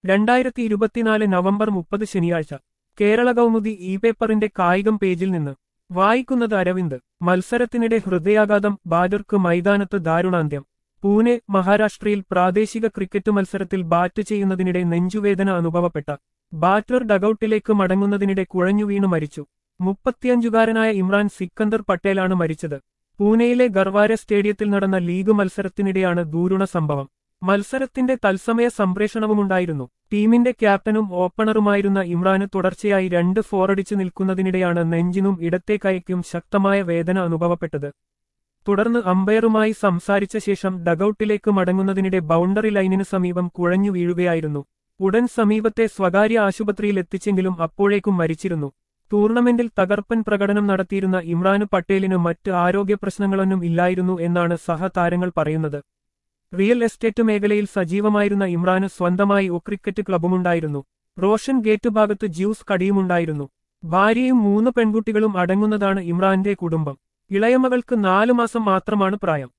രണ്ടായിരത്തി ഇരുപത്തിനാല് നവംബർ മുപ്പത് ശനിയാഴ്ച കേരള കൗമുദി ഇ പേപ്പറിന്റെ കായികം പേജിൽ നിന്ന് വായിക്കുന്നത് അരവിന്ദ് മത്സരത്തിനിടെ ഹൃദയാഘാതം ബാദർക്ക് മൈതാനത്ത് ദാരുണാന്ത്യം പൂനെ മഹാരാഷ്ട്രയിൽ പ്രാദേശിക ക്രിക്കറ്റ് മത്സരത്തിൽ ബാറ്റ് ചെയ്യുന്നതിനിടെ നെഞ്ചുവേദന അനുഭവപ്പെട്ട ബാറ്റർ ഡഗൌട്ടിലേക്ക് മടങ്ങുന്നതിനിടെ കുഴഞ്ഞു വീണു മരിച്ചു മുപ്പത്തിയഞ്ചുകാരനായ ഇമ്രാൻ സിക്കന്ദർ പട്ടേലാണ് മരിച്ചത് പൂനെയിലെ ഗർവാര സ്റ്റേഡിയത്തിൽ നടന്ന ലീഗ് മത്സരത്തിനിടെയാണ് ദൂരുണ സംഭവം മത്സരത്തിന്റെ തത്സമയ സംപ്രേഷണവുമുണ്ടായിരുന്നു ടീമിന്റെ ക്യാപ്റ്റനും ഓപ്പണറുമായിരുന്ന ഇമ്രാന് തുടർച്ചയായി രണ്ട് ഫോറടിച്ചു നിൽക്കുന്നതിനിടെയാണ് നെഞ്ചിനും ഇടത്തെ കൈക്കും ശക്തമായ വേദന അനുഭവപ്പെട്ടത് തുടർന്ന് അമ്പയറുമായി സംസാരിച്ച ശേഷം ഡഗൌട്ടിലേക്ക് മടങ്ങുന്നതിനിടെ ബൗണ്ടറി ലൈനിന് സമീപം കുഴഞ്ഞു വീഴുകയായിരുന്നു ഉടൻ സമീപത്തെ സ്വകാര്യ ആശുപത്രിയിൽ എത്തിച്ചെങ്കിലും അപ്പോഴേക്കും മരിച്ചിരുന്നു ടൂർണമെന്റിൽ തകർപ്പൻ പ്രകടനം നടത്തിയിരുന്ന ഇമ്രാന് പട്ടേലിന് മറ്റ് ആരോഗ്യ പ്രശ്നങ്ങളൊന്നും ഇല്ലായിരുന്നു എന്നാണ് സഹതാരങ്ങൾ പറയുന്നത് റിയൽ എസ്റ്റേറ്റ് മേഖലയിൽ സജീവമായിരുന്ന ഇമ്രാന് സ്വന്തമായി ഒ ക്രിക്കറ്റ് ക്ലബുമുണ്ടായിരുന്നു റോഷൻ ഗേറ്റ് ഭാഗത്ത് ജ്യൂസ് കടിയുമുണ്ടായിരുന്നു ഭാര്യയും മൂന്ന് പെൺകുട്ടികളും അടങ്ങുന്നതാണ് ഇമ്രാന്റെ കുടുംബം ഇളയമകൾക്ക് നാലു മാസം മാത്രമാണ് പ്രായം